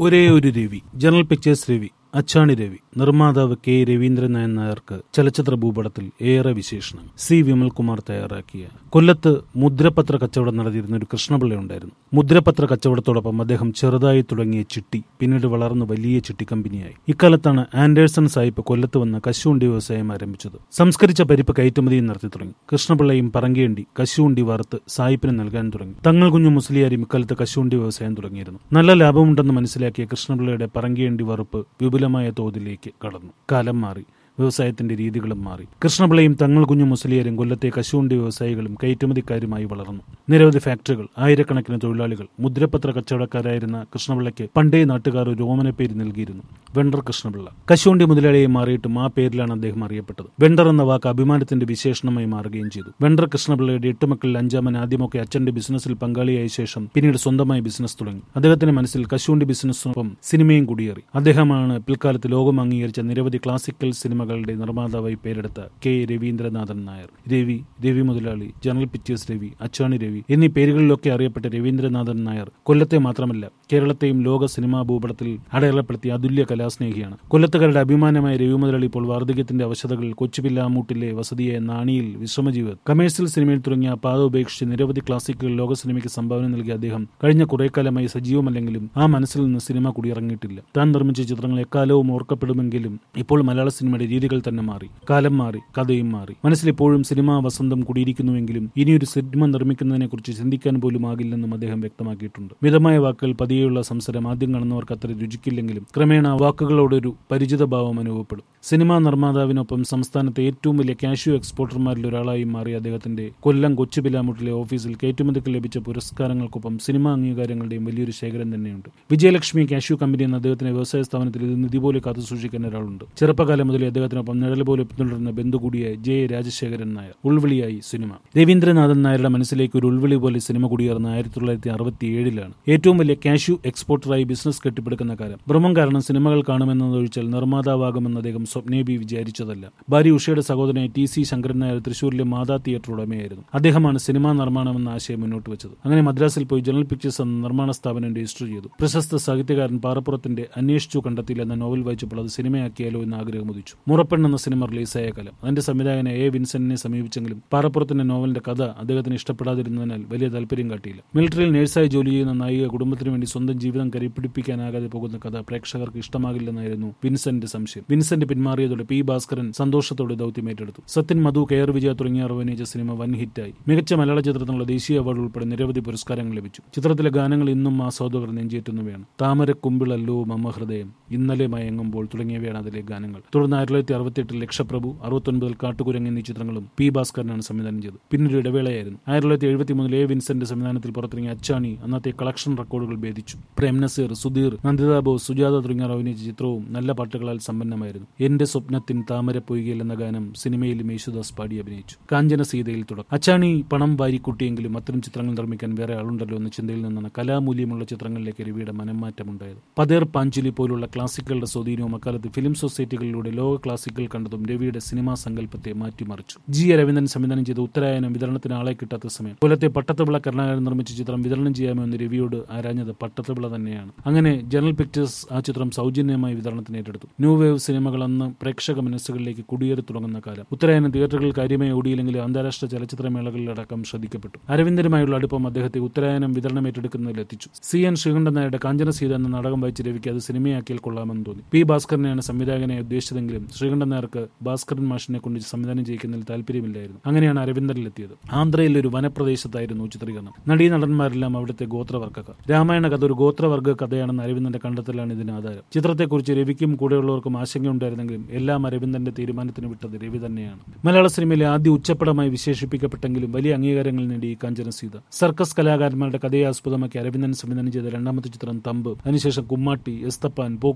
ഒരേ ഒരു Ravi general pictures Ravi Achani Ravi നിർമ്മാതാവ് കെ രവീന്ദ്രൻ നായർക്ക് ചലച്ചിത്ര ഭൂപടത്തിൽ ഏറെ വിശേഷണം സി വിമൽകുമാർ തയ്യാറാക്കിയ കൊല്ലത്ത് മുദ്രപത്ര കച്ചവടം നടത്തിയിരുന്ന ഒരു കൃഷ്ണപിള്ള ഉണ്ടായിരുന്നു മുദ്രപത്ര കച്ചവടത്തോടൊപ്പം അദ്ദേഹം ചെറുതായി തുടങ്ങിയ ചിട്ടി പിന്നീട് വളർന്ന് വലിയ ചിട്ടി കമ്പനിയായി ഇക്കാലത്താണ് ആൻഡേഴ്സൺ സാഹിബ് കൊല്ലത്ത് വന്ന കശുവണ്ടി വ്യവസായം ആരംഭിച്ചത് സംസ്കരിച്ച പരിപ്പ് കയറ്റുമതിയും നടത്തി തുടങ്ങി കൃഷ്ണപിള്ളയും പറങ്കേണ്ടി കശുവണ്ടി വറുത്ത് സായിപ്പിന് നൽകാൻ തുടങ്ങി തങ്ങൾ കുഞ്ഞു മുസ്ലിയാരും ഇക്കാലത്ത് കശുവണ്ടി വ്യവസായം തുടങ്ങിയിരുന്നു നല്ല ലാഭമുണ്ടെന്ന് മനസ്സിലാക്കിയ കൃഷ്ണപിള്ളയുടെ പറങ്കേണ്ടി വറുപ്പ് വിപുലമായ തോതിലേക്ക് കടന്നു കാലം മാറി വ്യവസായത്തിന്റെ രീതികളും മാറി കൃഷ്ണപിള്ളയും തങ്ങൾ കുഞ്ഞു മുസ്ലിയരും കൊല്ലത്തെ കശുവണ്ടി വ്യവസായികളും കയറ്റുമതിക്കാരുമായി വളർന്നു നിരവധി ഫാക്ടറികൾ ആയിരക്കണക്കിന് തൊഴിലാളികൾ മുദ്രപത്ര കച്ചവടക്കാരായിരുന്ന കൃഷ്ണപിള്ളയ്ക്ക് പണ്ടേ നാട്ടുകാർ ഒരു ഓമന പേര് നൽകിയിരുന്നു വെണ്ടർ കൃഷ്ണപിള്ള കശുവണ്ടി മുതലാളിയെ മാറിയിട്ടും ആ പേരിലാണ് അദ്ദേഹം അറിയപ്പെട്ടത് വെണ്ടർ എന്ന വാക്ക് അഭിമാനത്തിന്റെ വിശേഷണമായി മാറുകയും ചെയ്തു വെണ്ടർ കൃഷ്ണപിള്ളയുടെ എട്ട് മക്കളിൽ അഞ്ചാമൻ ആദ്യമൊക്കെ അച്ഛന്റെ ബിസിനസ്സിൽ പങ്കാളിയായ ശേഷം പിന്നീട് സ്വന്തമായി ബിസിനസ് തുടങ്ങി അദ്ദേഹത്തിന്റെ മനസ്സിൽ കശുവണ്ടി ബിസിനസ്സിനൊപ്പം സിനിമയും കുടിയേറി അദ്ദേഹമാണ് പിൽക്കാലത്ത് ലോകം അംഗീകരിച്ച നിരവധി ക്ലാസിക്കൽ സിനിമകളുടെ നിർമ്മാതാവായി പേരെടുത്ത കെ രവീന്ദ്രനാഥൻ നായർ രവി രവി മുതലാളി ജനറൽ പിക്ചേഴ്സ് രവി അച്ചാണി രവി എന്നീ പേരുകളിലൊക്കെ അറിയപ്പെട്ട രവീന്ദ്രനാഥൻ നായർ കൊല്ലത്തെ മാത്രമല്ല കേരളത്തെയും ലോക സിനിമാ ഭൂപടത്തിൽ അടയാളപ്പെടുത്തിയ അതുല്യ കലാസ്നേഹിയാണ് കൊല്ലത്തുകാരുടെ അഭിമാനമായ രവി മുതലാളി ഇപ്പോൾ വാർദ്ധക്യത്തിന്റെ അവശതകൾ കൊച്ചുപില്ലാമൂട്ടിലെ വസതിയായ നാണിയിൽ വിശ്രമജീവിതം കമേഴ്സ്യൽ സിനിമയിൽ തുടങ്ങിയ പാത ഉപേക്ഷിച്ച് നിരവധി ക്ലാസിക്കുകൾ ലോക സിനിമയ്ക്ക് സംഭാവന നൽകിയ അദ്ദേഹം കഴിഞ്ഞ കുറെ കാലമായി സജീവമല്ലെങ്കിലും ആ മനസ്സിൽ നിന്ന് സിനിമ കുടിയിറങ്ങിയിട്ടില്ല താൻ നിർമ്മിച്ച ചിത്രങ്ങൾ എക്കാലവും ഓർക്കപ്പെടുമെങ്കിലും ഇപ്പോൾ മലയാള സിനിമയുടെ രീതികൾ തന്നെ മാറി കാലം മാറി കഥയും മാറി മനസ്സിൽ ഇപ്പോഴും സിനിമാ വസന്തം കുടിയിരിക്കുന്നുവെങ്കിലും ഇനിയൊരു സിനിമ നിർമ്മിക്കുന്നതിനെ കുറിച്ച് ചിന്തിക്കാൻ പോലും ആകില്ലെന്നും അദ്ദേഹം വ്യക്തമാക്കിയിട്ടുണ്ട് മിതമായ വാക്കുകൾ പതിയെയുള്ള സംസാരം ആദ്യം കാണുന്നവർക്ക് അത്ര രുചിക്കില്ലെങ്കിലും ക്രമേണ ആ വാക്കുകളോടൊരു പരിചിത ഭാവം അനുഭവപ്പെടും സിനിമാ നിർമ്മാതാവിനൊപ്പം സംസ്ഥാനത്തെ ഏറ്റവും വലിയ കാഷ്യൂ എക്സ്പോർട്ടർമാരിൽ ഒരാളായി മാറിയ അദ്ദേഹത്തിന്റെ കൊല്ലം കൊച്ചുപിലാമുട്ടിലെ ഓഫീസിൽ കയറ്റുമതിക്ക് ലഭിച്ച പുരസ്കാരങ്ങൾക്കൊപ്പം സിനിമാ അംഗീകാരങ്ങളുടെയും വലിയൊരു ശേഖരം തന്നെയുണ്ട് വിജയലക്ഷ്മി കാഷ്യൂ കമ്പനി എന്ന അദ്ദേഹത്തിന്റെ വ്യവസായ സ്ഥാപനത്തിൽ ഇത് നിധി പോലെ കാത്തു സൂക്ഷിക്കുന്ന ഒരാളുണ്ട് ചെറുപ്പകാലം മുതലേ അദ്ദേഹത്തിനൊപ്പം നിഴൽ പോലെ പിന്തുടരുന്ന ബന്ധു കൂടിയ ജെ രാജശേഖരൻ നായർ ഉൾവിളിയായി സിനിമ രവീന്ദ്രനാഥൻ നായരുടെ മനസ്സിലേക്ക് ഒരു ഉൾവിളി പോലെ സിനിമ കുടിയേറുന്ന ആയിരത്തി തൊള്ളായിരത്തി അറുപത്തി ഏഴിലാണ് ഏറ്റവും വലിയ കാഷ്യൂ എക്സ്പോർട്ടറായി ബിസിനസ് കെട്ടിപ്പടുക്കുന്ന കാലം ഭ്രമം കാരണം സിനിമകൾ കാണുമെന്നതൊഴിച്ചാൽ നിർമ്മാതാവാകുമെന്ന് അദ്ദേഹം സ്വപ്നേബി വിചാരിച്ചതല്ല ഭാര്യ ഉഷയുടെ സഹോദരനെ ടി സി ശങ്കരൻ നായർ തൃശൂരിലെ മാതാ തിയേറ്റർ ഉടമയായിരുന്നു അദ്ദേഹമാണ് സിനിമാ നിർമ്മാണം എന്ന ആശയം മുന്നോട്ട് വെച്ചത് അങ്ങനെ മദ്രാസിൽ പോയി ജനറൽ പിക്ചേഴ്സ് എന്ന നിർമ്മാണ സ്ഥാപനം രജിസ്റ്റർ ചെയ്തു പ്രശസ്ത സാഹിത്യകാരൻ പാറപ്പുറത്തിന്റെ അന്വേഷിച്ചു കണ്ടെത്തിയില്ല എന്ന നോവൽ വായിച്ചപ്പോൾ അത് സിനിമയാക്കിയാലോ എന്ന് ആഗ്രഹം ഉദിച്ചു മുറപ്പെൺ എന്ന സിനിമ റിലീസായ കാലം അതിന്റെ സംവിധായകനെ എ വിൻസെന്റിനെ സമീപിച്ചെങ്കിലും പാറപ്പുറത്തിന്റെ നോവലിന്റെ കഥ അദ്ദേഹത്തിന് ഇഷ്ടപ്പെടാതിരുന്നതിനാൽ വലിയ താല്പര്യം കാട്ടിയില്ല മിലിറ്ററിയിൽ നേഴ്സായി ജോലി ചെയ്യുന്ന നായിക കുടുംബത്തിന് വേണ്ടി സ്വന്തം ജീവിതം കരിപ്പിടിപ്പിക്കാനാകാതെ പോകുന്ന കഥ പ്രേക്ഷകർക്ക് ഇഷ്ടമാകില്ലെന്നായിരുന്നു വിൻസെന്റ് സംശയം വിൻസെന്റ് പിന്മാറിയതോടെ പി ഭാസ്കരൻ സന്തോഷത്തോടെ ദൌത്യം ഏറ്റെടുത്തു സത്യൻ മധു കെയർ വിജയ തുടങ്ങിയവർ അഭിനയിച്ച സിനിമ വൻ ഹിറ്റായി മികച്ച മലയാള ചിത്രത്തിനുള്ള ദേശീയ അവാർഡ് ഉൾപ്പെടെ നിരവധി പുരസ്കാരങ്ങൾ ലഭിച്ചു ചിത്രത്തിലെ ഗാനങ്ങൾ ഇന്നും ആസ്വാദകർ നെഞ്ചേറ്റുന്നവയാണ് താമര കുമ്പിളല്ലോ മമ്മ ഹൃദയം ഇന്നലെ മയങ്ങുമ്പോൾ തുടങ്ങിയവയാണ് അതിലെ ഗാനങ്ങൾ തുടർന്ന് ആയിരത്തി തൊള്ളായിരത്തി അറുപത്തിയെട്ടിൽ ലക്ഷപ്രഭു അറുപത്തൊൻപതിൽ കാട്ടുകുരങ്ങ് എന്നീ ചിത്രങ്ങളും പി ഭാസ്കരനാണ് സംവിധാനം ചെയ്തത് പിന്നൊരു ഇടവേളയായിരുന്നു ആയിരത്തി തൊള്ളായിരത്തി എഴുപത്തി മൂന്നിൽ എ വിൻസെന്റ് സംവിധാനത്തിൽ പുറത്തിറങ്ങിയ അച്ചാണി അന്നത്തെ കളക്ഷൻ റെക്കോർഡുകൾ ഭേദിച്ചു പ്രേം നസീർ സുധീർ നന്ദിത ബോസ് സുജാത തുടങ്ങിയവർ അഭിനയിച്ച ചിത്രവും നല്ല പാട്ടുകളാൽ സമ്പന്നമായിരുന്നു എന്റെ സ്വപ്നത്തിൻ താമര പൊയ്കയിൽ എന്ന ഗാനം സിനിമയിലും യേശുദാസ് പാടി അഭിനയിച്ചു കാഞ്ചന സീതയിൽ തുടക്കം അച്ചാണി പണം വാരിക്കുട്ടിയെങ്കിലും അത്തരം ചിത്രങ്ങൾ നിർമ്മിക്കാൻ വേറെ ആളുണ്ടല്ലോ എന്ന ചിന്തയിൽ നിന്നാണ് കലാമൂല്യമുള്ള ചിത്രങ്ങളിലേക്ക് രവിയുടെ മനംമാറ്റമുണ്ടായത് പതേർ പാഞ്ചുലി പോലുള്ള ക്ലാസിക്കുകളുടെ സ്വാധീനവും അക്കാലത്ത് ഫിലിം സൊസൈറ്റികളിലൂടെ ലോക ക്ലാസിക്കൽ കണ്ടതും രവിയുടെ സിനിമാ സങ്കല്പത്തെ മാറ്റിമറിച്ചു ജി രവീന്ദ്രൻ സംവിധാനം ചെയ്ത ഉത്തരായനം വിതരണത്തിന് ആളെ കിട്ടാത്ത സമയം കൊല്ലത്തെ പട്ടത്തവിള കരുണാകരൻ നിർമ്മിച്ച ചിത്രം വിതരണം ചെയ്യാമോ എന്ന് രവിയോട് ആരാഞ്ഞത് പട്ടത്തവിള തന്നെയാണ് അങ്ങനെ ജനറൽ പിക്ചേഴ്സ് ആ ചിത്രം സൗജന്യമായി വിതരണത്തിന് ഏറ്റെടുത്തു ന്യൂ വേവ് സിനിമകൾ അന്ന് പ്രേക്ഷക മനസ്സുകളിലേക്ക് കുടിയേറി തുടങ്ങുന്ന കാലം ഉത്തരായനം തിയേറ്ററുകൾ കാര്യമായി ഓടിയില്ലെങ്കിലും അന്താരാഷ്ട്ര ചലച്ചിത്രമേളകളിലടക്കം ശ്രദ്ധിക്കപ്പെട്ടു അരവിന്ദനുമായുള്ള അടുപ്പം അദ്ദേഹത്തെ ഉത്തരായനം വിതരണം ഏറ്റെടുക്കുന്നതിൽ എത്തിച്ചു സി എൻ ശ്രീകണ്ഠൻ നായരുടെ കാഞ്ചന സീത എന്ന നാടകം വായിച്ച് രവിക്ക് അത് സിനിമയാക്കിയാൽ കൊള്ളാമെന്ന് തോന്നി പി ഭാസ്കരനെയാണ് സംവിധായകനെ ഉദ്ദേശിച്ചതെങ്കിലും ശ്രീകണ്ഠൻ നായർക്ക് ഭാസ്കരൻ മാഷിനെ കൊണ്ട് സംവിധാനം ചെയ്യിക്കുന്നതിൽ താല്പര്യമില്ലായിരുന്നു അങ്ങനെയാണ് അരവിന്ദനിലെത്തിയത് ആന്ധ്രയിലെ ഒരു വനപ്രദേശത്തായിരുന്നു ചിത്രീകരണം നടീ നടന്മാരെല്ലാം അവിടുത്തെ ഗോത്രവർഗ്ഗക്കാർ രാമായണ കഥ ഒരു ഗോത്രവർഗ്ഗ കഥയാണെന്ന് അരവിന്ദന്റെ കണ്ടെത്തലാണ് ഇതിന് ആധാരം ചിത്രത്തെക്കുറിച്ച് രവിക്കും കൂടെയുള്ളവർക്കും ആശങ്കയുണ്ടായിരുന്നെങ്കിലും എല്ലാം അരവിന്ദന്റെ തീരുമാനത്തിന് വിട്ടത് രവി തന്നെയാണ് മലയാള സിനിമയിലെ ആദ്യ ഉച്ചപ്പടമായി വിശേഷിപ്പിക്കപ്പെട്ടെങ്കിലും വലിയ അംഗീകാരങ്ങൾ നേടി ഈ കാഞ്ചന സീത സർക്കസ് കലാകാരന്മാരുടെ കഥയെ ആസ്പദമാക്കി അരവിന്ദൻ സംവിധാനം ചെയ്ത രണ്ടാമത്തെ ചിത്രം തമ്പ് അതിനുശേഷം കുമ്മാട്ടി എസ്തപ്പാൻ പോക്കുവ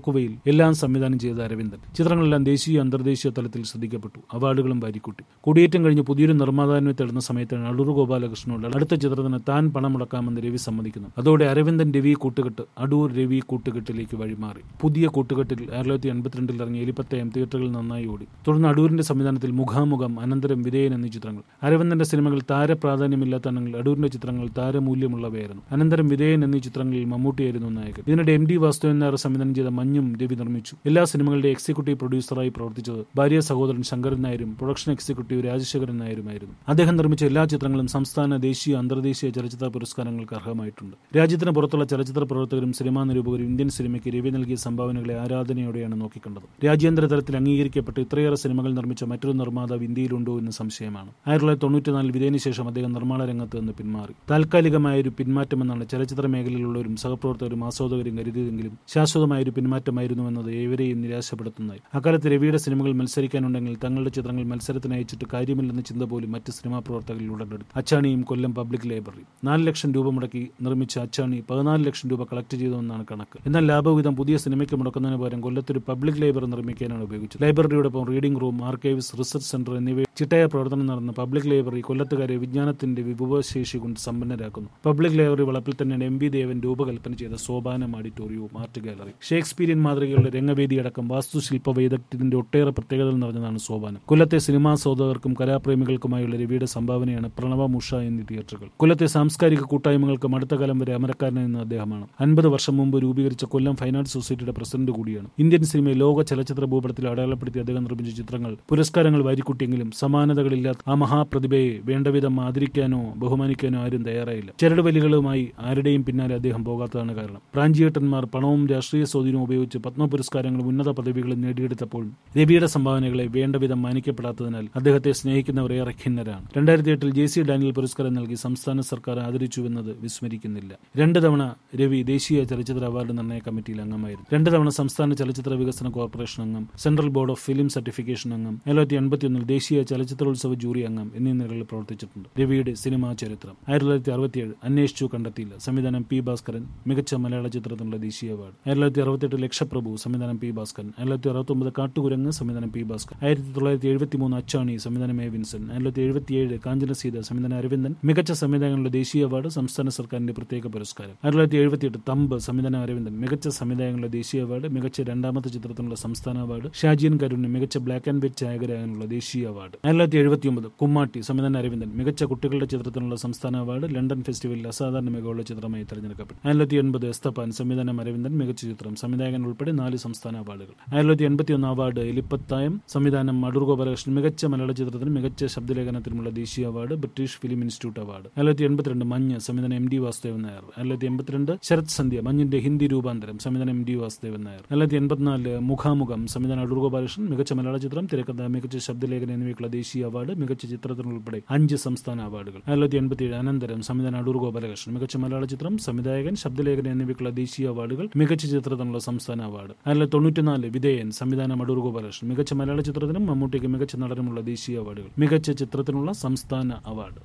പോക്കുവയിൽ എല്ലാം സംവിധാനം ചെയ്ത അരവിന്ദൻ ചിത്രങ്ങളെല്ലാം ദേശീയ അന്തർദേശീയ തലത്തിൽ ശ്രദ്ധിക്കപ്പെട്ടു അവാർഡുകളും വാരിക്കൂട്ടി കുടിയേറ്റം കഴിഞ്ഞ് പുതിയൊരു നിർമ്മാതാവിനെ തേടുന്ന സമയത്താണ് അടൂർ ഗോപാലകൃഷ്ണനോട് അടുത്ത ചിത്രത്തിന് താൻ പണം മുടക്കാമെന്ന് രവി സമ്മതിക്കുന്നു അതോടെ അരവിന്ദൻ രവി കൂട്ടുകെട്ട് അടൂർ രവി കൂട്ടുകെട്ടിലേക്ക് വഴിമാറി പുതിയ കൂട്ടുകെട്ടിൽ ആയിരത്തി തൊള്ളായിരത്തി എൺപത്തിരണ്ടിൽ ഇറങ്ങിയ എലിപ്പത്തയം തിയേറ്ററുകൾ നന്നായി ഓടി തുടർന്ന് അടൂരിന്റെ സംവിധാനത്തിൽ മുഖാമുഖം അനന്തരം വിധേയൻ എന്നീ ചിത്രങ്ങൾ അരവിന്ദന്റെ സിനിമകൾ താരപ്രാധാന്യമില്ലാത്തണെങ്കിൽ അടൂരിന്റെ ചിത്രങ്ങൾ താരമൂല്യമുള്ളവയായിരുന്നു അനന്തരം വിധേയൻ എന്നീ ചിത്രങ്ങളിൽ മമ്മൂട്ടിയായിരുന്നു നായകൻ ഇതിനിടെ എം ഡി വാസുദേവൻ നായർ സംവിധാനം ചെയ്ത മഞ്ഞും രവി നിർമ്മിച്ചു എല്ലാ സിനിമകളുടെ എക്സിക്യൂട്ടീവ് പ്രൊഡ്യൂസറായി പ്രവർത്തിച്ചത് ഭാര്യ സഹോദരൻ ശങ്കരൻ നായരും പ്രൊഡക്ഷൻ എക്സിക്യൂട്ടീവ് രാജശേഖരൻ നായരുമായിരുന്നു അദ്ദേഹം നിർമ്മിച്ച എല്ലാ ചിത്രങ്ങളും സംസ്ഥാന ദേശീയ അന്തർദേശീയ ചലച്ചിത്ര പുരസ്കാരങ്ങൾക്ക് അർഹമായിട്ടുണ്ട് രാജ്യത്തിന് പുറത്തുള്ള ചലച്ചിത്ര പ്രവർത്തകരും സിനിമാ നിരൂപകരും ഇന്ത്യൻ സിനിമയ്ക്ക് രവി നൽകിയ സംഭാവനകളെ ആരാധനയോടെയാണ് നോക്കിക്കണ്ടത് രാജ്യാന്തര തലത്തിൽ അംഗീകരിക്കപ്പെട്ട് ഇത്രയേറെ സിനിമകൾ നിർമ്മിച്ച മറ്റൊരു നിർമ്മാതാവ് ഇന്ത്യയിലുണ്ടോ എന്ന് സംശയമാണ് ആയിരത്തി തൊള്ളായിരത്തി തൊണ്ണൂറ്റിനാലിൽ വിധേയന് ശേഷം അദ്ദേഹം നിർമ്മാണ രംഗത്ത് നിന്ന് പിന്മാറി താൽക്കാലികമായ ഒരു പിന്മാറ്റമെന്നാണ് ചലച്ചിത്ര മേഖലയിലുള്ളവരും സഹപ്രവർത്തകരും ആസ്വാദകരും കരുതിയതെങ്കിലും ശാശ്വതമായ ഒരു പിന്മാറ്റമായിരുന്നു എന്നത് ഏവരെയും നിരാശപ്പെടുത്തുന്നതായി അക്കാലത്ത് രവിയുടെ സിനിമകൾ മത്സരിക്കാനുണ്ടെങ്കിൽ തങ്ങളുടെ ചിത്രങ്ങൾ മത്സരത്തിന് അയച്ചിട്ട് കാര്യമില്ലെന്ന ചിന്ത പോലും മറ്റ് സിനിമാ പ്രവർത്തകരിൽ ഉടലെടുത്തു അച്ചാണിയും കൊല്ലം പബ്ലിക് ലൈബ്രറി നാല് ലക്ഷം രൂപ മുടക്കി നിർമ്മിച്ച അച്ചാണി പതിനാല് ലക്ഷം രൂപ കളക്ട് ചെയ്തുവെന്നാണ് കണക്ക് എന്നാൽ ലാഭവിധം പുതിയ സിനിമയ്ക്ക് മുടക്കുന്നതിന് പകരം കൊല്ലത്തൊരു പബ്ലിക് ലൈബ്രറി നിർമ്മിക്കാനാണ് ഉപയോഗിച്ചത് ലൈബ്രറിയോടൊപ്പം reading room archives research centre എന്നിവ ചിട്ടയ പ്രവർത്തനം നടന്ന പബ്ലിക് ലൈബ്രറി കൊല്ലത്തുകാരെ വിജ്ഞാനത്തിന്റെ വിഭവശേഷി കൊണ്ട് സമ്പന്നരാക്കുന്നു പബ്ലിക് ലൈബ്രറി വളപ്പിൽ തന്നെയാണ് എം വി ദേവൻ രൂപകൽപ്പന ചെയ്ത സോപാനം ഓഡിറ്റോറിയവും ആർട്ട് ഗാലറി ഷേക്സ്പീരിയൻ മാതൃകയുള്ള രംഗവേദിയടക്കം വാസ്തുശില്പ വൈദഗ്ധ്യത്തിന്റെ ഒട്ടേറെ പ്രത്യേകതകൾ നിറഞ്ഞതാണ് സോപാനം കൊല്ലത്തെ സിനിമാ സോദകർക്കും കലാപ്രേമികൾക്കുമായുള്ള രവിയുടെ സംഭാവനയാണ് പ്രണവ മുഷ എന്നീ തിയേറ്ററുകൾ കൊല്ലത്തെ സാംസ്കാരിക കൂട്ടായ്മകൾക്കും അടുത്ത കാലം വരെ അമരക്കാരനെന്ന അദ്ദേഹമാണ് അൻപത് വർഷം മുമ്പ് രൂപീകരിച്ച കൊല്ലം ഫൈൻ ആർട്സ് സൊസൈറ്റിയുടെ പ്രസിഡന്റ് കൂടിയാണ് ഇന്ത്യൻ സിനിമയെ ലോക ചലച്ചിത്ര ഭൂപടത്തിൽ അടയാളപ്പെടുത്തി അദ്ദേഹം നിർമ്മിച്ച ചിത്രങ്ങൾ പുരസ്കാരങ്ങൾ വാരിക്കൂട്ടിയെങ്കിലും സമാനതകളില്ലാത്ത ആ മഹാപ്രതിഭയെ വേണ്ടവിധം ആദരിക്കാനോ ബഹുമാനിക്കാനോ ആരും തയ്യാറായില്ല ചരടുവലികളുമായി ആരുടെയും പിന്നാലെ അദ്ദേഹം പോകാത്തതാണ് കാരണം പ്രാഞ്ചിയേട്ടന്മാർ പണവും രാഷ്ട്രീയ സ്വാധീനവും ഉപയോഗിച്ച് പത്മ പുരസ്കാരങ്ങളും ഉന്നത പദവികളും നേടിയെടുത്തപ്പോൾ രവിയുടെ സംഭാവനകളെ വേണ്ടവിധം മാനിക്കപ്പെടാത്തതിനാൽ അദ്ദേഹത്തെ സ്നേഹിക്കുന്നവർ ഏറെ ഖിന്നരാണ് രണ്ടായിരത്തി എട്ടിൽ ജെ സി ഡാനിയൽ പുരസ്കാരം നൽകി സംസ്ഥാന സർക്കാർ ആദരിച്ചുവെന്നത് വിസ്മരിക്കുന്നില്ല രണ്ട് തവണ രവി ദേശീയ ചലച്ചിത്ര അവാർഡ് നിർണയ കമ്മിറ്റിയിൽ അംഗമായിരുന്നു രണ്ട് തവണ സംസ്ഥാന ചലച്ചിത്ര വികസന കോർപ്പറേഷൻ അംഗം central board of film certification അംഗം ആയിരത്തി എൺപത്തിയൊന്നിൽ ദേശീയ ചലച്ചിത്രോത്സവ ജൂറി അംഗം എന്നീ നിലകളിൽ പ്രവർത്തിച്ചിട്ടുണ്ട് രവിയുടെ സിനിമാ ചരിത്രം ആയിരത്തി തൊള്ളായിരത്തി അറുപത്തിയേഴ് അന്വേഷിച്ചു കണ്ടെത്തിയില്ല സംവിധാനം പി ഭാസ്കരൻ മികച്ച മലയാള ചിത്രത്തിനുള്ള ദേശീയ അവാർഡ് ആയിരത്തി തൊള്ളായിരത്തി അറുപത്തെട്ട് ലക്ഷപ്രഭു സംവിധാനം പി ഭാസ്കരൻ ആയിരത്തി തൊള്ളായിരത്തി അറുപത്തൊമ്പത് കാട്ടുകുരങ്ങ് സംവിധാനം പി ഭാസ്കർ ആയിരത്തി തൊള്ളായിരത്തി എഴുപത്തി മൂന്ന് അച്ചാണി സംവിധാനം എ വിൻസൻ ആയിരത്തി തൊള്ളായിരത്തി എഴുപത്തിയേഴ് കാഞ്ചനസീത സംവിധാനം അരവിന്ദൻ മികച്ച സംവിധായകനുള്ള ദേശീയ അവാർഡ് സംസ്ഥാന സർക്കാരിന്റെ പ്രത്യേക പുരസ്കാരം ആയിരത്തി തൊള്ളായിരത്തി എഴുപത്തിയെട്ട് തമ്പ് സംവിധാനം അരവിന്ദൻ മികച്ച സംവിധായകനുള്ള ദേശീയ അവാർഡ് മികച്ച രണ്ടാമത്തെ ചിത്രത്തിനുള്ള സംസ്ഥാന അവാർഡ് ഷാജിയൻ കരുണിന് മികച്ച ബ്ലാക്ക് ആൻഡ് വൈറ്റ് ഛായാഗ്രഹനുള്ള ദേശീയ അവാർഡ് ആയിരത്തി തൊള്ളായിരത്തി എഴുപത്തിയൊമ്പത് കുമ്മാട്ടി സംവിധാനം അരവിന്ദൻ മികച്ച കുട്ടികളുടെ ചിത്രത്തിനുള്ള സംസ്ഥാന അവാർഡ് ലണ്ടൻ ഫെസ്റ്റിവലിൽ അസാധാരണ മികവുള്ള ചിത്രമായി തെരഞ്ഞെടുക്കപ്പെട്ടു ആയിരത്തി തൊള്ളായിരത്തി എൺപത് എസ്തപ്പാൻ സംവിധാനം അരവിന്ദൻ മികച്ച ചിത്രം സംവിധായകൻ ഉൾപ്പെടെ നാല് സംസ്ഥാന അവാർഡുകൾ ആയിരത്തി തൊള്ളായിരത്തി എൺപത്തിയൊന്ന് അവാർഡ് എലിപ്പത്തായം സംവിധാനം അടൂർ ഗോപാലകൃഷ്ണൻ മികച്ച മലയാള ചിത്രത്തിന് മികച്ച ശബ്ദലേഖനത്തിനുമുള്ള ദേശീയ award British film institute award ആയിരത്തി തൊള്ളായിരത്തി എൺപത്തിരണ്ട് മഞ്ഞ് സംവിധാനം എം ഡി വാസുദേവൻ നായർ ആയിരത്തി തൊള്ളായിരത്തി എൺപത്തിരണ്ട് ശരത് സന്ധ്യ മഞ്ഞിന്റെ ഹിന്ദി രൂപാന്തരം സംവിധാനം എം ഡി വാസുദേവൻ നായർ ആയിരത്തി തൊള്ളായിരത്തി എൺപത്തിനാല് മുഖാമുഖം സംവിധാനം അടൂർ ഗോപാലകൃഷ്ണൻ മികച്ച മലയാള ചിത്രം തിരക്കഥ മികച്ച ശബ്ദലേഖനം എന്നിവയ്ക്കുള്ള ദേശീയ അവാർഡ് മികച്ച ചിത്രത്തിനുൾപ്പെടെ അഞ്ച് സംസ്ഥാന അവാർഡുകൾ ആയിരത്തി തൊള്ളായിരത്തി എൺപത്തിയേഴ് അനന്തരം സംവിധാനം അടൂർ ഗോപാലകൃഷ്ണൻ മികച്ച മലയാള ചിത്രം സംവിധായകൻ ശബ്ദലേഖനം എന്നിവയ്ക്കുള്ള ദേശീയ അവാർഡുകൾ മികച്ച ചിത്രത്തിനുള്ള സംസ്ഥാന അവാർഡ് ആയിരത്തി തൊള്ളായിരത്തി തൊണ്ണൂറ്റിനാല് വിധേയൻ സംവിധാനം അടൂർ ഗോപാലകൃഷ്ണൻ മികച്ച മലയാള ചിത്രത്തിനും മമ്മൂട്ടിക്ക് മികച്ച നടനുമുള്ള ദേശീയ അവാർഡുകൾ മികച്ച ചിത്രത്തിനുള്ള സംസ്ഥാന അവാർഡ്